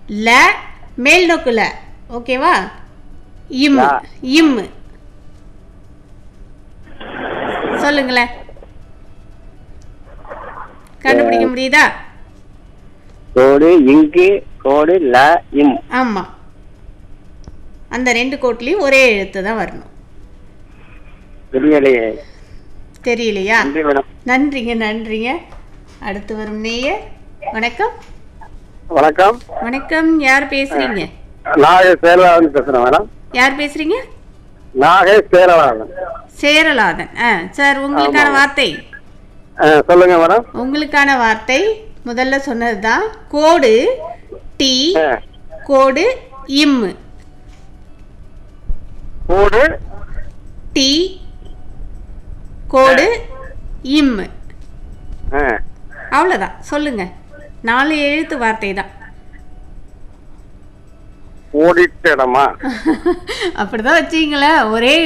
ல மேல் நோக்கு ல ஓகேவா இம் லா. இம் சொல்லுங்களேன் கண்டுபிடிக்க முடியுதா கோடு இங்கு கோடு ல இம் ஆமா அந்த ரெண்டு கோட்லயும் ஒரே எழுத்து தான் வரணும் தெரியலையே தெரியலையா நன்றி மேடம் நன்றிங்க நன்றிங்க அடுத்து வரும் நேயர் வணக்கம் வணக்கம் வணக்கம் யார் பேசுறீங்க நாகே சேரலாதன் பேசுறேன் மேடம் யார் பேசுறீங்க நாகே சேரலாதன் சேரலாதன் ஆ சார் உங்களுக்கான ஆமா. வார்த்தை ஆ, சொல்லுங்க மேடம் உங்களுக்கான வார்த்தை முதல்ல சொன்னதுதான் கோடு டி ஆ, கோடு இம் கோடு டி கோடு இம் ஆ, அவ்வளோதான் சொல்லுங்க நாலு எழுத்து வார்த்தை தான் ஓடிட்ட இடமா அப்படிதான் வச்சீங்களா ஒரே